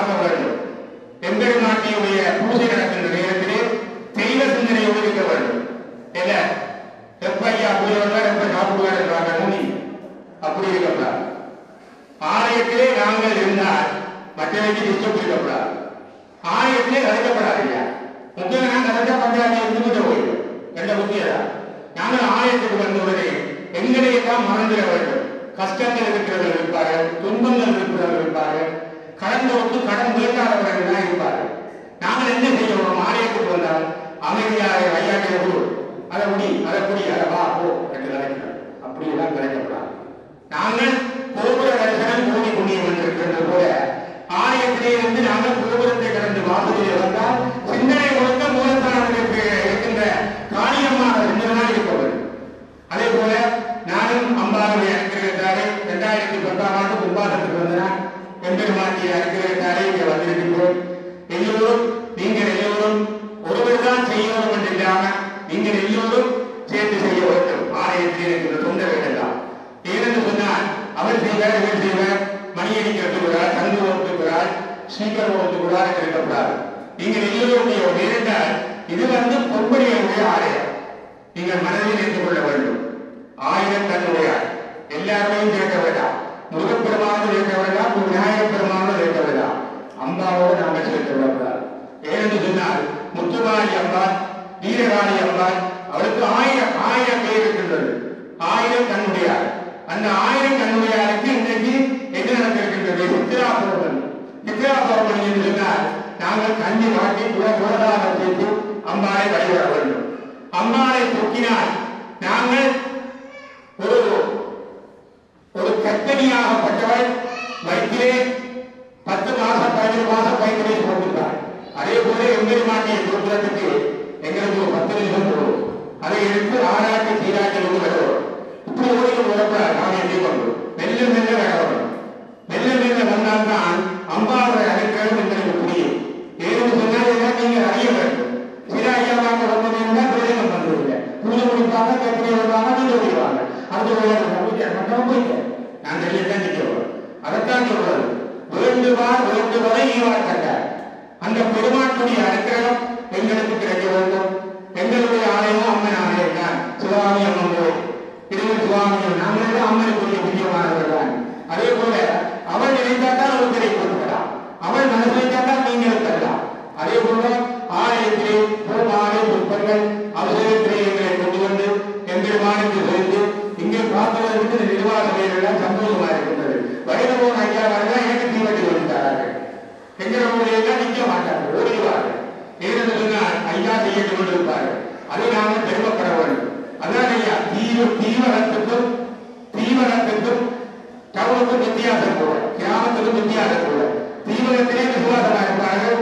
பார்க்க வேண்டும் எம்பெருமாட்டியுடைய பூஜை நடக்கின்ற நேரத்திலே தெய்வ சிந்தனையோடு இருக்க வேண்டும் என்ன எப்ப ஐயா பூஜை வந்தால் எப்ப சாப்பிடுவார் என்றாங்க முனி அப்படி இருக்கக்கூடாது ஆலயத்திலே நாங்கள் இருந்தால் மற்றவருக்கு டிஸ்டர்ப் இருக்கக்கூடாது ஆலயத்திலே கலைக்கப்படாது ஐயா முக்கியம் நான் கலைச்சா பஞ்சாயத்து இருந்துட்டு போயிடும் என்ற முக்கியதா நாங்கள் ஆலயத்துக்கு வந்தவுடனே எங்களை எல்லாம் மறந்துட வேண்டும் கஷ்டங்கள் இருக்கிறவர்கள் இருப்பார்கள் துன்பங்கள் இருக்கிறவர்கள் இருப்பார்கள் கடந்தோருக்கு கடன் வேண்டாதவர்கள் தான் இருப்பார்கள் நாங்கள் என்ன செய்யணும் ஆலயத்துக்கு வந்தால் அமைதியாக ஐயாட்டிய குரு அதை முடி அதை குடி அதை வா போ என்று கலைக்கிறோம் அப்படியெல்லாம் கலைக்கப்படாது நாங்கள் கோபுர தரிசனம் கோடி புண்ணியம் என்று இருக்கின்றது போல ஆலயத்திலே இருந்து நாங்கள் கோபுரத்தை கடந்து வாசலிலே வந்தால் சிந்தனை முழுக்க மூலத்தானத்திற்கு இருக்கின்ற காளியம்மான சிந்தனை இருக்க வேண்டும் அதே போல நானும் அம்பாளுடைய அனுகிரகத்தாலே இரண்டாயிரத்தி பத்தாம் ஆண்டு கும்பாசத்துக்கு வந்தனால் பெண்பெருமாட்டிய அனுகிரகத்தாலே இங்கே வந்திருக்கின்றோம் எல்லோரும் நீங்கள் எல்லோரும் ஒருவர் தான் செய்யணும் என்று இல்லாம நீங்கள் எல்லோரும் சேர்ந்து செய்ய வேண்டும் ஆலயத்தில் இருக்கின்ற தொண்டர்கள் எல்லாம் ஏனென்று சொன்னால் அவர் செய்வார் இவர் செய்வார் மணியடி கட்டுகிறார் தங்கு ஓட்டுகிறார் ஸ்பீக்கர் ஓட்டுகிறார் என்று இருக்கக்கூடாது நீங்கள் எல்லோருடைய நேர்ந்தால் இது வந்து பொம்படியுடைய ஆலயம் நீங்கள் மனதில் ஏற்றுக் கொள்ள வேண்டும் ஆயிரம் கண்ணுடையார் எல்லாரையும் கேட்க வேண்டாம் முருகப்பெருமானோடு கேட்க வேண்டாம் விநாயகப் பெருமானோடு கேட்க வேண்டாம் அம்பாவோடு நாங்கள் சேர்க்க விடக்கூடாது ஏனென்று சொன்னால் முத்துமாரி அம்பாள் வீரகாளி அம்பாள் அவளுக்கு ஆயிரம் ஆயிரம் பேர் இருக்கின்றது ஆயிரம் கண்ணுடையார் அந்த ஆயிரம் கண்ணுடையாருக்கு இன்றைக்கு என்ன நடந்திருக்கின்றது சித்திரா பௌர்ணமி சித்திரா பௌர்ணமி என்று சொன்னால் நாங்கள் கஞ்சி வாட்டி குல குலதாக சேர்த்து அம்பாளை வழிபட வேண்டும் அம்பாளை தூக்கினால் நாங்கள் ஒரு ஒரு கர்ப்பிணியாகப்பட்டவள் வயிற்றிலே பத்து மாசம் பதினெட்டு மாசம் வயிற்றிலே போட்டுள்ளார் அதே போல எம்பெரு மாட்டிய குடும்பத்துக்கு எங்களுக்கு ஒரு பத்து நிமிஷம் போடும் அதை எடுத்து ஆராய்ச்சி சீராட்சி கொண்டு வருவோம் இப்படி ஓடிக்கு வரக்கூடாது நாம் எப்படி கொண்டு மெல்ல மெல்ல வரணும் மெல்ல மெல்ல வந்தால்தான் அம்பாவுடைய அனுக்கிரகம் எங்களுக்கு புரியும் ஏன்னு சொன்னால் எல்லாம் நீங்கள் அறிய வேண்டும் சீராய்யாவாக வந்ததுன்னா பிரயோகம் பண்ணுவீங்க பூஜை முடிப்பாங்க கேட்கறே வருவாங்க நீங்க ஓடிவாங்க அடுத்த வேலை போயிட்டு மட்டும் போயிட்டு நான் தெரியத்தான் நிற்கிறோம் அதைத்தான் சொல்றது வேண்டுவார் வேண்டுவதை ஈவார் கண்டார் அந்த பெருமாட்டுடைய அனுக்கிரகம் எங்களுக்கு கிடைக்க வேண்டும் எங்களுடைய ஆலயம் அம்மன் ஆலயம் தான் சிவாமி அம்மன் கோயில் திருவள் சுவாமி நாங்கள் தான் அம்மனுக்குரிய பிரியமானவர்கள் தான் அதே போல அவள் நினைத்தாத்தான் ஒருத்தரை கொடுக்கலாம் அவள் மனசு வைத்தாத்தான் நீங்கள் தரலாம் அதே போல ஆலயத்திலே பூமாலை புஷ்பங்கள் அவசரத்திலே எங்களை கொண்டு வந்து எம்பெருமானுக்கு சேர்ந்து இங்கே பார்ப்பதற்கு இந்த நிர்வாக சபையெல்லாம் சந்தோஷமா இருக்கின்றது வைரவோன் ஐயா வரலாம் எனக்கு தீவட்டி வந்தார்கள் எங்களை ஊழியெல்லாம் நிற்க மாட்டார்கள் ஓடிவார்கள் ஏனென்று சொன்னால் ஐயா செய்ய கொண்டிருப்பார்கள் அதை நாங்கள் பெருமைப்பட வேண்டும் அதான் ஐயா தீவ தீவனத்துக்கும் தீவனத்துக்கும் டவுனுக்கும் வித்தியாசம் கூட கிராமத்துக்கும் வித்தியாசம் கூட தீவனத்திலே விசுவாசமா இருப்பார்கள்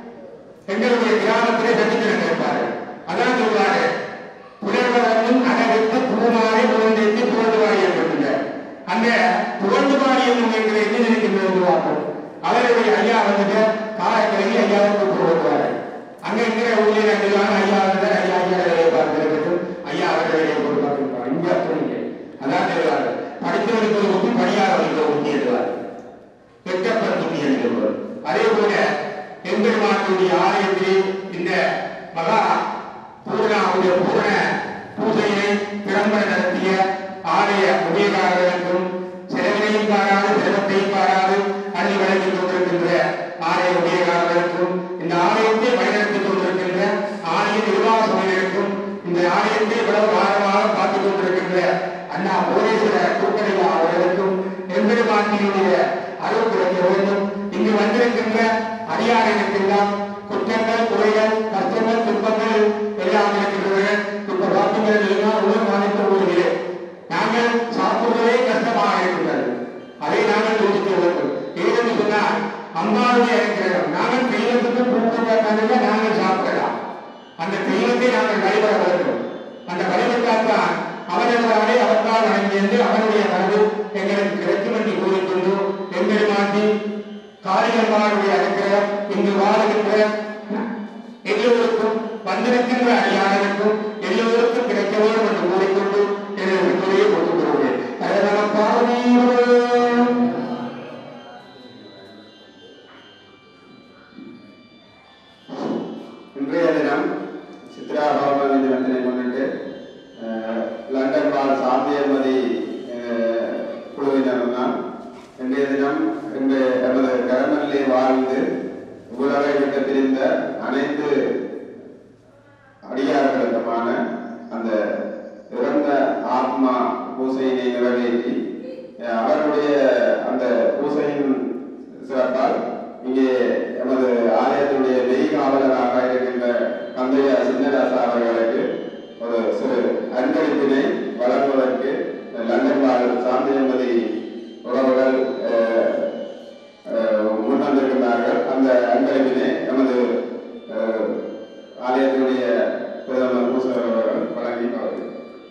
எங்களுடைய கிராமத்திலே சந்திக்கிறன் இருப்பார்கள் அதான் சொல்வாரு புலர்வரமும் அழகுக்கு பூமாலை புகழ்ந்தேத்தி புகழ்ந்துவாரி என்பதுங்க அந்த புகழ்ந்துவாரி என்னும் என்கிற என்ன நினைக்கின்றது அவருடைய ஐயா வந்துட்டு காரைக்கிழமை ஐயாவுக்கு புகழ்வாரு அங்க இருக்கிற ஊழியர் அங்கெல்லாம் ஐயா வந்து ஐயா ஐயா வேலையை பார்க்கிறது ஐயா அவர் வேலையை பொறுப்பாக்கிருப்பார் இங்க அப்படி இல்லை. அதான் சொல்வாரு படித்தவருக்கு ஒரு புத்தி படியாதவருக்கு ஒரு புத்தி எழுதுவார் வெட்டப்பன் புத்தி எழுதுவார் அதே போல எம்பெருமானுடைய ஆலயத்திலே இந்த மகா பூர்ணாவுடைய பூர்ண பூஜையை திறம்பட நடத்திய ஆலய உபயகாரர்களுக்கும் செலவினையும் பாராது செலவத்தையும் பாராது அள்ளி வழங்கிக் கொண்டிருக்கின்ற ஆலய உபயகாரர்களுக்கும் இந்த ஆலயத்தை வழிநடத்திக் கொண்டிருக்கின்ற ஆலய நிர்வாக சபையினருக்கும் இந்த ஆலயத்தை இவ்வளவு ஆழமாக பார்த்துக் கொண்டிருக்கின்ற அண்ணா புவனேஸ்வர கூட்டணியா அவர்களுக்கும் எம்பெருமாட்டியுடைய அருள் கிடைக்க வேண்டும் இங்கு வந்திருக்கின்ற அதிகாரிகளுக்கெல்லாம் குற்றங்கள் குறைகள் கஷ்டங்கள் துன்பங்கள் எல்லாம் இருக்கின்றன இப்ப பார்த்தீங்கன்னா எல்லாம் உணவு மாநில ஊரிலே நாங்கள் சாப்பிடுவதே கஷ்டமாக இருக்கின்றது அதை நாங்கள் யோசிக்க வேண்டும் ஏனென்று சொன்னால் அம்மாவுடைய இருக்கிறோம் நாங்கள் தெய்வத்துக்கு பூக்கள் நாங்கள் சாப்பிடலாம் அந்த தெய்வத்தை நாங்கள் வழிபட வேண்டும் அந்த வழிபட்டால்தான் அவர்களாலே அவர்தான் வழங்கியது அவருடைய மனது எங்களுக்கு கிடைக்கும் என்று கூறிக்கொண்டு எம்பெருமாட்டி காளியம்மாவுடைய அனுக்கிரகம் இங்கு வாழுகின்ற எல்லோருக்கும் வந்திருக்கின்ற அடியாளருக்கும் எல்லோருக்கும் கிடைக்க வேண்டும் என்று கூறிக்கொண்டு எனது விட்டுரையை கொண்டு வருகிறேன் அதை நம்ம பார்வையோடு வாழ்ந்து உலகை விட்டு பிரிந்த அனைத்து அடியார்களுக்குமான அந்த இறந்த ஆத்மா பூசையினை நிறைவேற்றி அஹ், அவருடைய அந்த பூசையின் சிறப்பால் இங்கே எமது ஆலயத்தினுடைய மெய்காவலராக இருக்கின்ற தந்தைய சின்னராசா அவர்களுக்கு ஒரு சிறு அன்பளிப்பினை வழங்குவதற்கு லண்டன் வாழ் சாந்தியம்பதி உறவுகள் அஹ், அஹ், முன்வந்திருக்கின்றார்கள் அந்த அன்பளிப்பினை எமது அஹ், ஆலயத்தினுடைய பிரதமர் பூசர் அவர்கள் வழங்கி அவர்கள்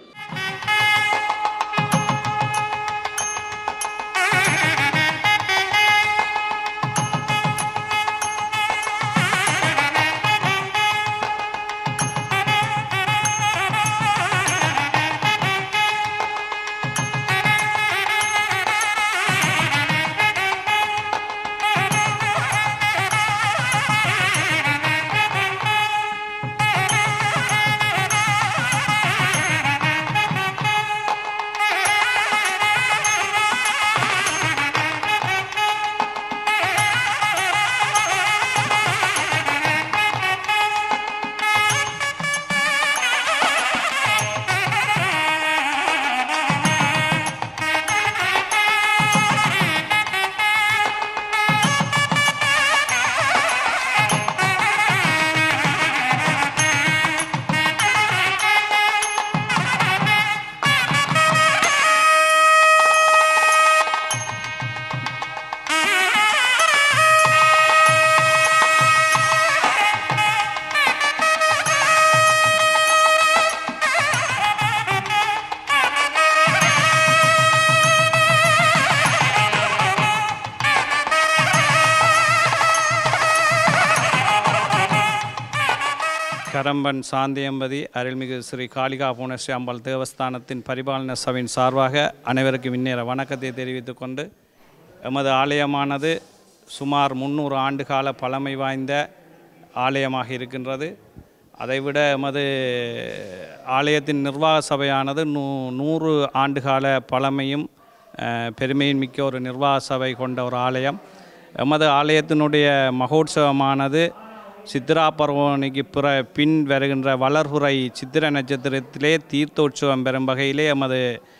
கரம்பன் சாந்தியம்பதி அருள்மிகு ஸ்ரீ காளிகா புவனஸ்ரீ அம்பாள் தேவஸ்தானத்தின் பரிபாலன சபையின் சார்பாக அனைவருக்கும் இந்நேர வணக்கத்தை தெரிவித்துக் கொண்டு எமது ஆலயமானது சுமார் முந்நூறு ஆண்டு கால பழமை வாய்ந்த ஆலயமாக இருக்கின்றது அதைவிட எமது ஆலயத்தின் நிர்வாக சபையானது நூ நூறு ஆண்டுகால பழமையும் அஹ், பெருமையும் மிக்க ஒரு நிர்வாக சபை கொண்ட ஒரு ஆலயம் எமது ஆலயத்தினுடைய மகோற்சவமானது சித்ரா பர்வனிக்கு பிற பின் வருகின்ற வளர்புரை சித்திர நட்சத்திரத்திலே தீர்த்தோற்சவம் பெறும் வகையிலே எமது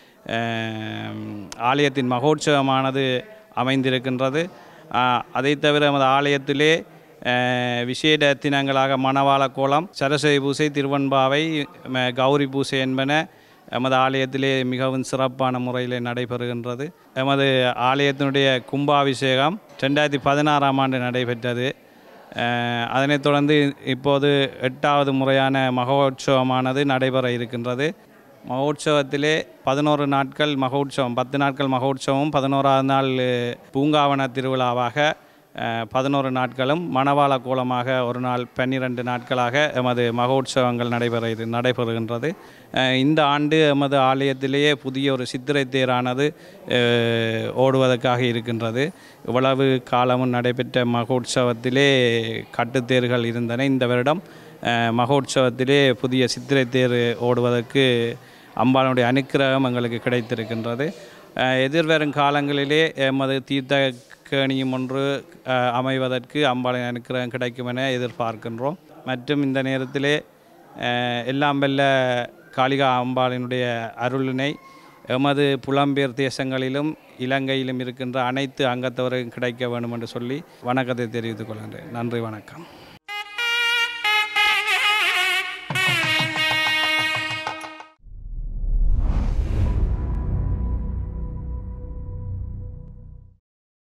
அஹ், ஆலயத்தின் மகோற்சவமானது அமைந்திருக்கின்றது அஹ், அதைத் தவிர எமது ஆலயத்திலே அஹ், விசேட தினங்களாக மணவாள கோலம் சரஸ்வதி பூசை திருவன்பாவை ம, கௌரி பூசை என்பன எமது ஆலயத்திலே மிகவும் சிறப்பான முறையில் நடைபெறுகின்றது எமது ஆலயத்தினுடைய கும்பாபிஷேகம் ரெண்டாயிரத்தி பதினாறாம் ஆண்டு நடைபெற்றது அஹ், அதனைத் தொடர்ந்து இப்போது எட்டாவது முறையான மகோற்சவமானது நடைபெற இருக்கின்றது மகோற்சவத்திலே பதினோரு நாட்கள் மகோற்சவம் பத்து நாட்கள் மகோற்சவம் பதினோராவது நாள் அஹ், பூங்காவன திருவிழாவாக அஹ், பதினோரு நாட்களும் மணவாள கோலமாக ஒரு நாள் பன்னிரண்டு நாட்களாக எமது மகோற்சவங்கள் நடைபெற இரு- நடைபெறுகின்றது அஹ், இந்த ஆண்டு எமது ஆலயத்திலேயே புதிய ஒரு சித்திரை தேரானது அஹ், ஓடுவதற்காக இருக்கின்றது இவ்வளவு காலமும் நடைபெற்ற மகோற்சவத்திலே கட்டுத்தேர்கள் இருந்தன இந்த வருடம் அஹ், மகோற்சவத்திலே புதிய சித்திரை தேர் ஓடுவதற்கு அம்பாளுடைய அனுக்கிரகம் எங்களுக்கு கிடைத்திருக்கின்றது அஹ், எதிர்வரும் காலங்களிலே எமது தீர்த்த கேணியும் ஒன்று அஹ், அமைவதற்கு அம்பாளின் அனுக்கிரகம் கிடைக்கும் என எதிர்பார்க்கின்றோம் மற்றும் இந்த நேரத்திலே அஹ், எல்லாம் வெல்ல காளிகா அம்பாளினுடைய அருளினை எமது புலம்பெயர் தேசங்களிலும் இலங்கையிலும் இருக்கின்ற அனைத்து அங்கத்தவருக்கும் கிடைக்க வேண்டும் என்று சொல்லி வணக்கத்தை தெரிவித்துக் கொள்கின்றேன் நன்றி வணக்கம்